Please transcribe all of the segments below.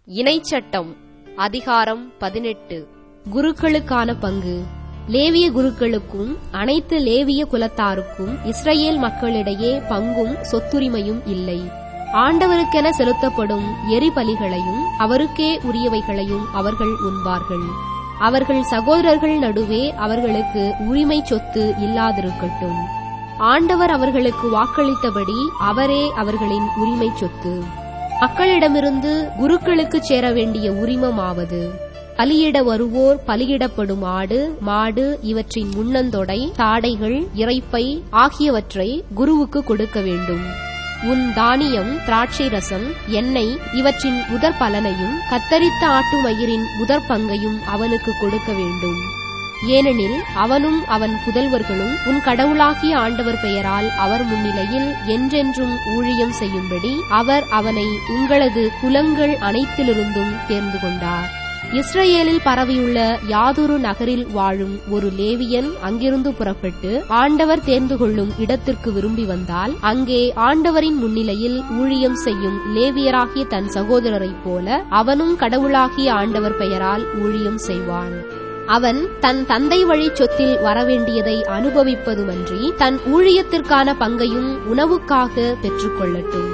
இணைச்சட்டம் அதிகாரம் பதினெட்டு குருக்களுக்கான பங்கு லேவிய குருக்களுக்கும் அனைத்து லேவிய குலத்தாருக்கும் இஸ்ரவேல் மக்களிடையே பங்கும் சொத்துரிமையும் இல்லை ஆண்டவருக்கென செலுத்தப்படும் எரிபலிகளையும் அவருக்கே உரியவைகளையும் அவர்கள் உண்பார்கள் அவர்கள் சகோதரர்கள் நடுவே அவர்களுக்கு உரிமை சொத்து இல்லாதிருக்கட்டும் ஆண்டவர் அவர்களுக்கு வாக்களித்தபடி அவரே அவர்களின் உரிமை சொத்து மக்களிடமிருந்து குருக்களுக்கு சேர வேண்டிய உரிமமாவது பலியிட வருவோர் பலியிடப்படும் ஆடு மாடு இவற்றின் முன்னந்தொடை தாடைகள் இறைப்பை ஆகியவற்றை குருவுக்கு கொடுக்க வேண்டும் உன் தானியம் திராட்சை ரசம் எண்ணெய் இவற்றின் முதற் பலனையும் கத்தரித்த ஆட்டு மயிரின் முதற் பங்கையும் அவனுக்கு கொடுக்க வேண்டும் ஏனெனில் அவனும் அவன் புதல்வர்களும் உன் கடவுளாகிய ஆண்டவர் பெயரால் அவர் முன்னிலையில் என்றென்றும் ஊழியம் செய்யும்படி அவர் அவனை உங்களது குலங்கள் அனைத்திலிருந்தும் தேர்ந்து கொண்டார் இஸ்ரேலில் பரவியுள்ள யாதொரு நகரில் வாழும் ஒரு லேவியன் அங்கிருந்து புறப்பட்டு ஆண்டவர் தேர்ந்து கொள்ளும் இடத்திற்கு விரும்பி வந்தால் அங்கே ஆண்டவரின் முன்னிலையில் ஊழியம் செய்யும் லேவியராகிய தன் சகோதரரைப் போல அவனும் கடவுளாகிய ஆண்டவர் பெயரால் ஊழியம் செய்வான் அவன் தன் தந்தை வழி சொத்தில் வரவேண்டியதை அனுபவிப்பதுமன்றி தன் ஊழியத்திற்கான பங்கையும் உணவுக்காக பெற்றுக்கொள்ளட்டும்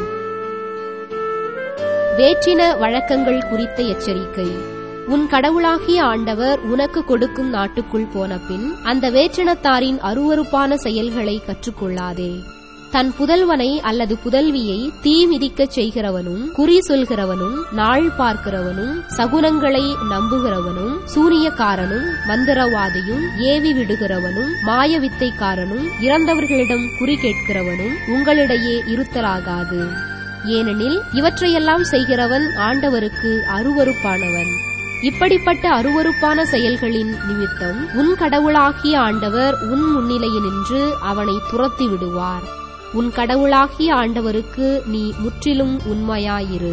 வேற்றின வழக்கங்கள் குறித்த எச்சரிக்கை உன் கடவுளாகிய ஆண்டவர் உனக்கு கொடுக்கும் நாட்டுக்குள் போன பின் அந்த வேற்றினத்தாரின் அருவறுப்பான செயல்களை கற்றுக்கொள்ளாதே தன் புதல்வனை அல்லது புதல்வியை தீ மிதிக்கச் செய்கிறவனும் குறி சொல்கிறவனும் நாள் பார்க்கிறவனும் சகுனங்களை நம்புகிறவனும் சூரியக்காரனும் மந்திரவாதியும் ஏவி விடுகிறவனும் மாய வித்தைக்காரனும் இறந்தவர்களிடம் குறி கேட்கிறவனும் உங்களிடையே இருத்தலாகாது ஏனெனில் இவற்றையெல்லாம் செய்கிறவன் ஆண்டவருக்கு அருவறுப்பானவன் இப்படிப்பட்ட அருவறுப்பான செயல்களின் நிமித்தம் உன் கடவுளாகிய ஆண்டவர் உன் முன்னிலையினின்று அவனை துரத்தி விடுவார் உன் கடவுளாகிய ஆண்டவருக்கு நீ முற்றிலும் உண்மையாயிரு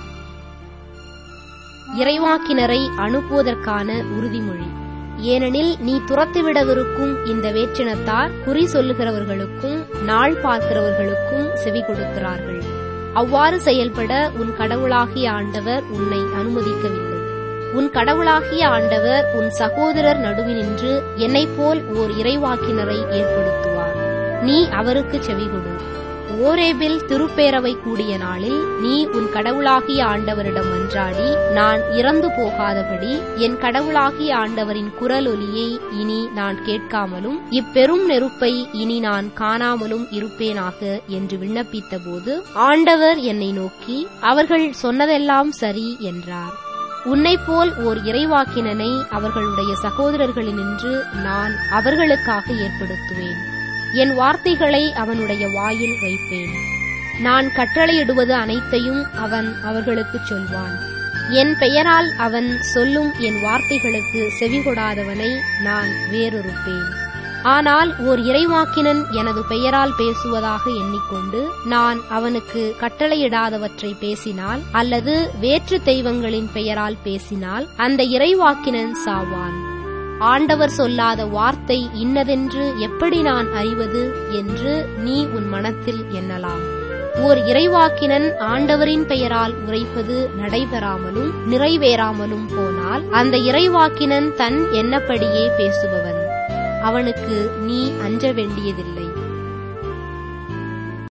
இறைவாக்கினரை அனுப்புவதற்கான உறுதிமொழி ஏனெனில் நீ துரத்துவிடவிருக்கும் இந்த வேற்றினத்தார் குறி சொல்லுகிறவர்களுக்கும் நாள் பார்க்கிறவர்களுக்கும் செவி கொடுக்கிறார்கள் அவ்வாறு செயல்பட உன் கடவுளாகிய ஆண்டவர் உன்னை அனுமதிக்கவில்லை உன் கடவுளாகிய ஆண்டவர் உன் சகோதரர் நடுவினின்று என்னைப் போல் ஓர் இறைவாக்கினரை ஏற்படுத்துவார் நீ அவருக்கு செவிகொடு ஓரேபில் திருப்பேரவை கூடிய நாளில் நீ உன் கடவுளாகிய ஆண்டவரிடம் மன்றாடி நான் இறந்து போகாதபடி என் கடவுளாகிய ஆண்டவரின் குரல் ஒலியை இனி நான் கேட்காமலும் இப்பெரும் நெருப்பை இனி நான் காணாமலும் இருப்பேனாக என்று விண்ணப்பித்த போது ஆண்டவர் என்னை நோக்கி அவர்கள் சொன்னதெல்லாம் சரி என்றார் உன்னைப் போல் ஓர் இறைவாக்கினனை அவர்களுடைய சகோதரர்களினின்று நான் அவர்களுக்காக ஏற்படுத்துவேன் என் வார்த்தைகளை அவனுடைய வாயில் வைப்பேன் நான் கட்டளையிடுவது அனைத்தையும் அவன் அவர்களுக்குச் சொல்வான் என் பெயரால் அவன் சொல்லும் என் வார்த்தைகளுக்கு செவிகொடாதவனை நான் வேறொருப்பேன் ஆனால் ஓர் இறைவாக்கினன் எனது பெயரால் பேசுவதாக எண்ணிக்கொண்டு நான் அவனுக்கு கட்டளையிடாதவற்றை பேசினால் அல்லது வேற்று தெய்வங்களின் பெயரால் பேசினால் அந்த இறைவாக்கினன் சாவான் ஆண்டவர் சொல்லாத வார்த்தை இன்னதென்று எப்படி நான் அறிவது என்று நீ உன் மனத்தில் எண்ணலாம் ஓர் இறைவாக்கினன் ஆண்டவரின் பெயரால் உரைப்பது நடைபெறாமலும் நிறைவேறாமலும் போனால் அந்த இறைவாக்கினன் தன் எண்ணப்படியே பேசுபவன் அவனுக்கு நீ அஞ்ச வேண்டியதில்லை